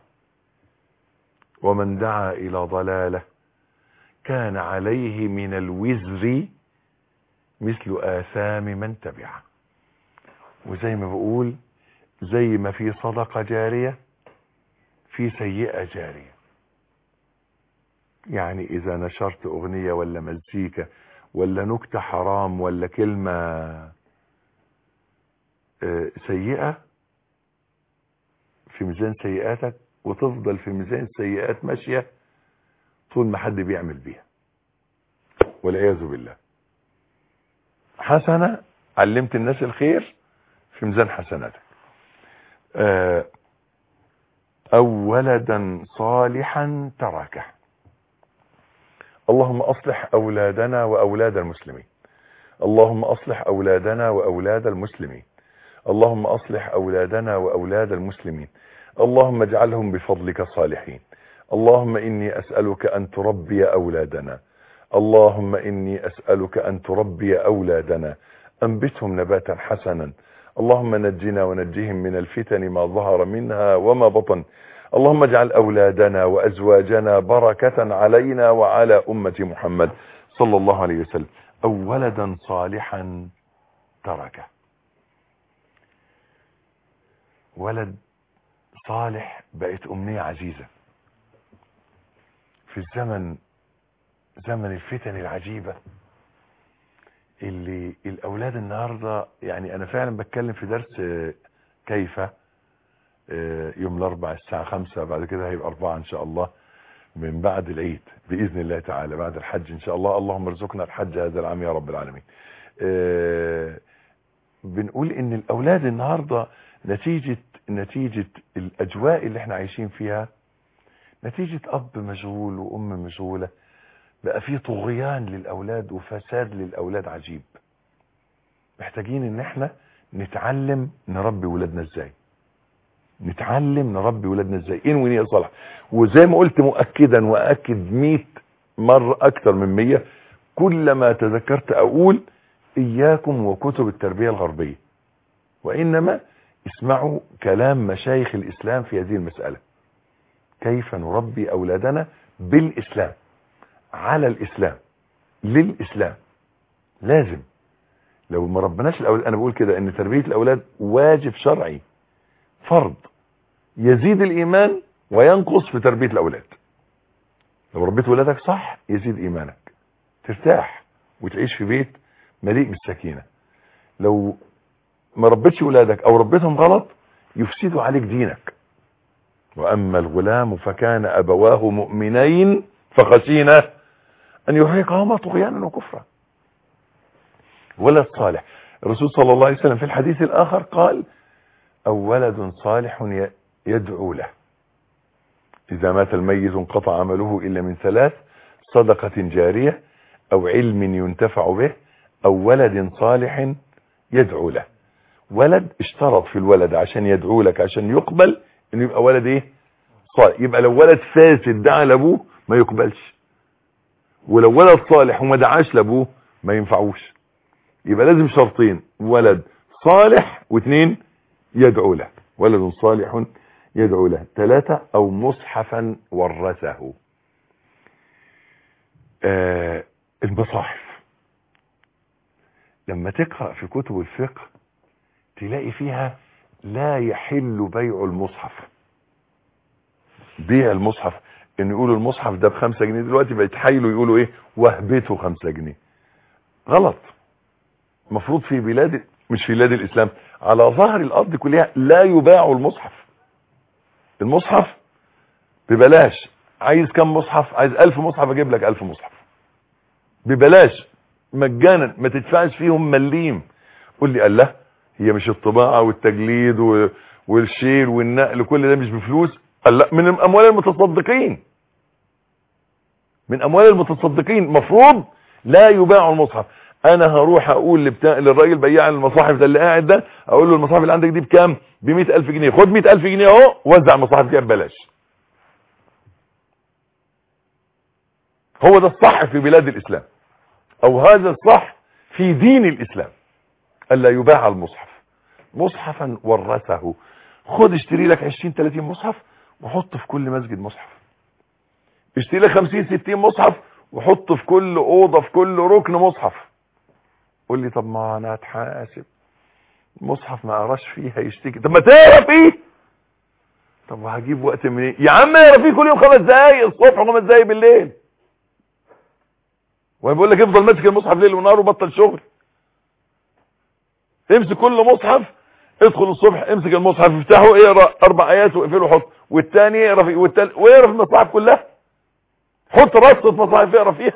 ومن دعا إلى ضلالة كان عليه من الوزر مثل آثام من تبعه وزي ما بقول زي ما في صدقة جارية في سيئة جارية يعني اذا نشرت اغنية ولا مزيكا ولا نكتة حرام ولا كلمة سيئة في ميزان سيئاتك وتفضل في ميزان سيئات ماشية طول ما حد بيعمل بيها والعياذ بالله حسنة علمت الناس الخير في ميزان حسناتك او ولدا صالحا تركه اللهم اصلح اولادنا واولاد المسلمين اللهم اصلح اولادنا واولاد المسلمين اللهم اصلح اولادنا واولاد المسلمين اللهم اجعلهم بفضلك صالحين اللهم اني اسالك ان تربي اولادنا اللهم اني اسالك ان تربي اولادنا انبتهم نباتا حسنا اللهم نجنا ونجهم من الفتن ما ظهر منها وما بطن اللهم اجعل أولادنا وأزواجنا بركة علينا وعلى أمة محمد صلى الله عليه وسلم أو ولدا صالحا تركه ولد صالح بقت أمنية عزيزة في الزمن زمن الفتن العجيبة اللي الأولاد النهاردة يعني أنا فعلا بتكلم في درس كيف يوم الأربع الساعة خمسة بعد كده هيبقى أربعة إن شاء الله من بعد العيد بإذن الله تعالى بعد الحج إن شاء الله اللهم ارزقنا الحج هذا العام يا رب العالمين بنقول إن الأولاد النهاردة نتيجة نتيجة الأجواء اللي احنا عايشين فيها نتيجة أب مشغول وأم مشغولة بقى في طغيان للأولاد وفساد للأولاد عجيب محتاجين ان احنا نتعلم نربي ولادنا ازاي نتعلم نربي ولادنا ازاي انوي نية صالح وزي ما قلت مؤكدا واكد 100 مرة اكتر من 100 كلما تذكرت اقول اياكم وكتب التربية الغربية وانما اسمعوا كلام مشايخ الاسلام في هذه المسألة كيف نربي اولادنا بالاسلام على الاسلام للاسلام لازم لو ما ربناش الاولاد انا بقول كده ان تربية الاولاد واجب شرعي فرض يزيد الايمان وينقص في تربية الاولاد لو ربيت ولادك صح يزيد ايمانك ترتاح وتعيش في بيت مليء بالسكينة لو ما ربيتش ولادك او ربيتهم غلط يفسدوا عليك دينك واما الغلام فكان ابواه مؤمنين فخشينا ان يرهقهما طغيانا وكفرا ولد صالح الرسول صلى الله عليه وسلم في الحديث الاخر قال او ولد صالح يدعو له اذا مات الميت انقطع عمله الا من ثلاث صدقة جارية او علم ينتفع به او ولد صالح يدعو له ولد اشترط في الولد عشان يدعو لك عشان يقبل انه يبقى ولد ايه صالح يبقى لو ولد فاسد دعا لابوه ما يقبلش ولو ولد صالح وما دعاش لابوه ما ينفعوش يبقى لازم شرطين ولد صالح واثنين يدعو له ولد صالح يدعو له ثلاثة او مصحفا ورثه آه المصاحف لما تقرأ في كتب الفقه تلاقي فيها لا يحل بيع المصحف بيع المصحف ان يقولوا المصحف ده بخمسة جنيه دلوقتي بيتحايلوا يقولوا ايه وهبته خمسة جنيه غلط مفروض في بلاد مش في بلاد الاسلام على ظهر الارض كلها لا يباع المصحف المصحف ببلاش عايز كم مصحف عايز الف مصحف اجيب لك الف مصحف ببلاش مجانا ما تدفعش فيهم مليم قول لي قال لا هي مش الطباعة والتجليد و... والشيل والنقل كل ده مش بفلوس قال لا من اموال المتصدقين من اموال المتصدقين مفروض لا يباع المصحف انا هروح اقول لبتاع للراجل بياع المصاحف ده اللي قاعد ده اقول له المصاحف اللي عندك دي بكام ب ألف جنيه خد 100000 جنيه اهو وزع المصاحف دي ببلاش هو ده الصح في بلاد الاسلام او هذا الصح في دين الاسلام الا يباع المصحف مصحفا ورثه خد اشتري لك 20 30 مصحف وحط في كل مسجد مصحف اشتري لك 50 60 مصحف وحط في كل اوضه في كل ركن مصحف قول لي طب ما انا هتحاسب مصحف ما قراش فيه هيشتكي طب ما تقرا فيه طب وهجيب وقت منين يا عم اقرا فيه كل يوم خمس دقايق الصبح وخمس دقايق بالليل وبيقول لك افضل ماسك المصحف ليل ونهار وبطل شغل امسك كل مصحف ادخل الصبح امسك المصحف افتحه اقرا اربع ايات واقفله وحط والثاني اقرا فيه والثالث واقرا في المصاحف كلها حط رصه مصاحف اقرا فيها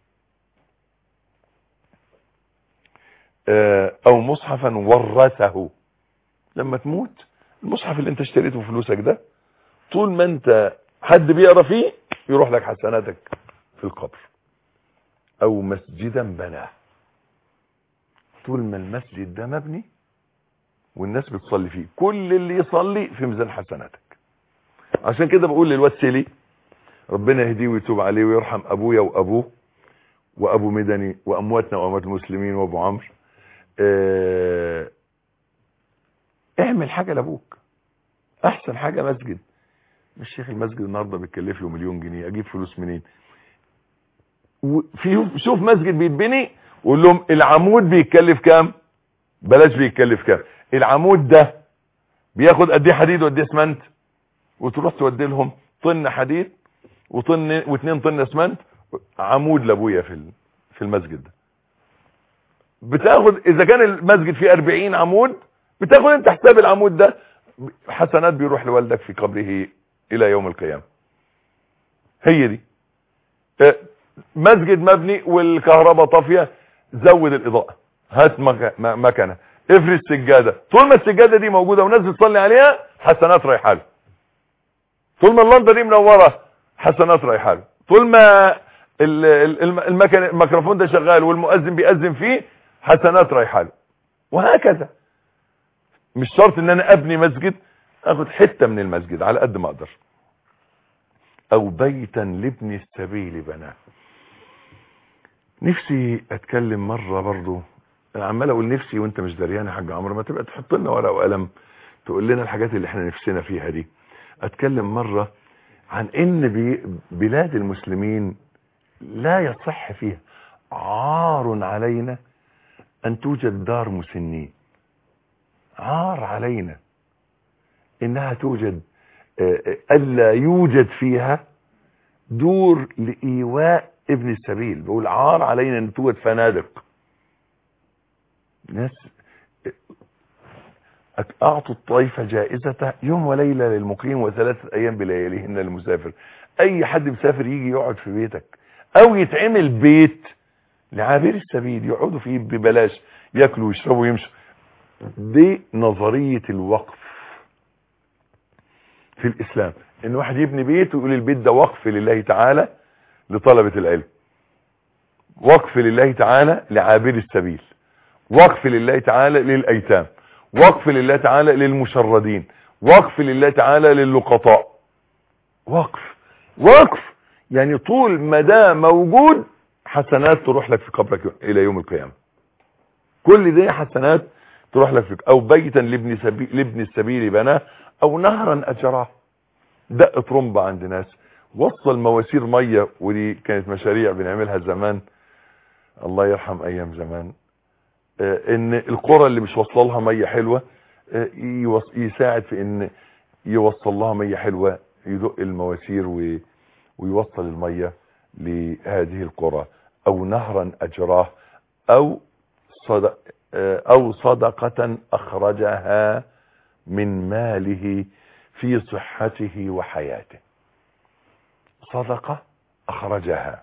او مصحفا ورثه لما تموت المصحف اللي انت اشتريته بفلوسك ده طول ما انت حد بيقرا فيه يروح لك حسناتك في القبر او مسجدا بناه طول ما المسجد ده مبني والناس بتصلي فيه كل اللي يصلي في ميزان حسناتك عشان كده بقول للواد سيلي ربنا يهديه ويتوب عليه ويرحم ابويا وابوه وابو مدني وامواتنا واموات المسلمين وابو عمرو آه اعمل حاجة لابوك احسن حاجة مسجد مش شيخ المسجد النهاردة بيتكلف له مليون جنيه اجيب فلوس منين وفي شوف مسجد بيتبني وقول لهم العمود بيتكلف كام بلاش بيتكلف كام العمود ده بياخد قد ايه حديد وقد ايه اسمنت وتروح تودي لهم طن حديد وطن واثنين طن اسمنت عمود لابويا في في المسجد ده بتاخد اذا كان المسجد فيه 40 عمود بتاخد انت حساب العمود ده حسنات بيروح لوالدك في قبره الى يوم القيامه هي دي مسجد مبني والكهرباء طافيه زود الاضاءه هات مكنه افرش سجاده طول ما السجاده دي موجوده والناس بتصلي عليها حسنات رايحه له طول ما اللمبه دي منوره حسنات رايحه له طول ما المكن الميكروفون ده شغال والمؤذن بيأذن فيه حسنات رايحه له وهكذا مش شرط ان انا ابني مسجد اخد حته من المسجد على قد ما اقدر او بيتا لابن السبيل بناه نفسي اتكلم مره برضو انا عمال اقول نفسي وانت مش دريان يا حاج عمرو ما تبقى تحط لنا ورقه وقلم تقول لنا الحاجات اللي احنا نفسنا فيها دي اتكلم مره عن ان بي بلاد المسلمين لا يصح فيها عار علينا ان توجد دار مسنين عار علينا انها توجد الا يوجد فيها دور لايواء ابن السبيل بقول عار علينا ان توجد فنادق ناس اعطوا الطائفة جائزة يوم وليلة للمقيم وثلاثة ايام بلياليهن للمسافر اي حد مسافر يجي يقعد في بيتك او يتعمل بيت لعابر السبيل يقعدوا فيه ببلاش ياكلوا ويشربوا ويمشوا دي نظرية الوقف في الاسلام ان واحد يبني بيت ويقول البيت ده وقف لله تعالى لطلبة العلم وقف لله تعالى لعابر السبيل وقف لله تعالى للايتام وقف لله تعالى للمشردين وقف لله تعالى للقطاء وقف وقف يعني طول ما ده موجود حسنات تروح لك في قبرك الى يوم القيامة كل دي حسنات تروح لك في او بيتا لابن سبيل لابن السبيل بناه او نهرا اجراه دق طرمبة عند ناس وصل مواسير مية ودي كانت مشاريع بنعملها زمان الله يرحم ايام زمان ان القرى اللي مش وصل لها ميه حلوه يساعد في ان يوصل لها ميه حلوه يدق المواسير ويوصل الميه لهذه القرى او نهرا اجراه او صدق او صدقه اخرجها من ماله في صحته وحياته صدقه اخرجها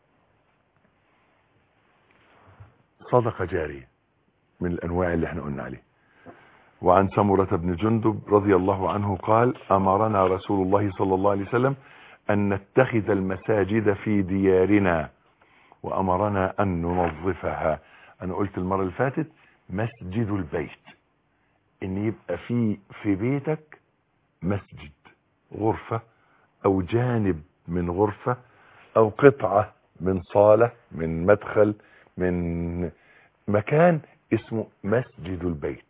صدقه جاريه من الانواع اللي احنا قلنا عليه وعن سمرة بن جندب رضي الله عنه قال امرنا رسول الله صلى الله عليه وسلم ان نتخذ المساجد في ديارنا وامرنا ان ننظفها انا قلت المرة اللي فاتت مسجد البيت ان يبقى في في بيتك مسجد غرفة او جانب من غرفة او قطعة من صالة من مدخل من مكان اسمه مسجد البيت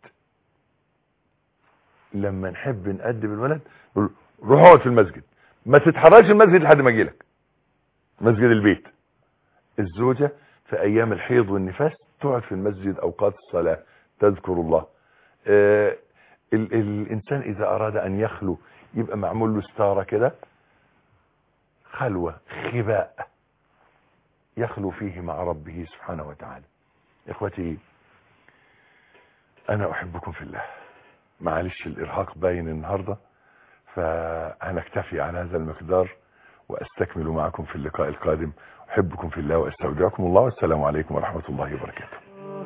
لما نحب نقدم الولد روح اقعد في المسجد ما تتحركش المسجد لحد ما اجيلك مسجد البيت الزوجة في ايام الحيض والنفاس تقعد في المسجد اوقات الصلاة تذكر الله آه ال الانسان اذا اراد ان يخلو يبقى معمول له ستارة كده خلوة خباء يخلو فيه مع ربه سبحانه وتعالى اخوتي انا احبكم في الله معلش الارهاق باين النهاردة فهنكتفي عن هذا المقدار واستكمل معكم في اللقاء القادم احبكم في الله واستودعكم الله والسلام عليكم ورحمة الله وبركاته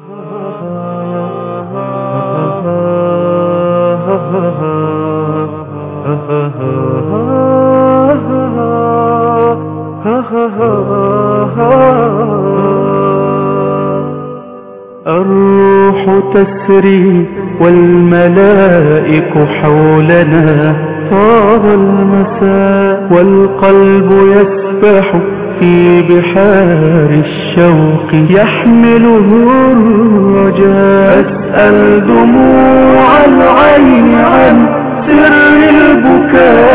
الروح تسري والملائك حولنا طاب المساء والقلب يسبح في بحار الشوق يحمله الرجاء أسأل دموع العين المساء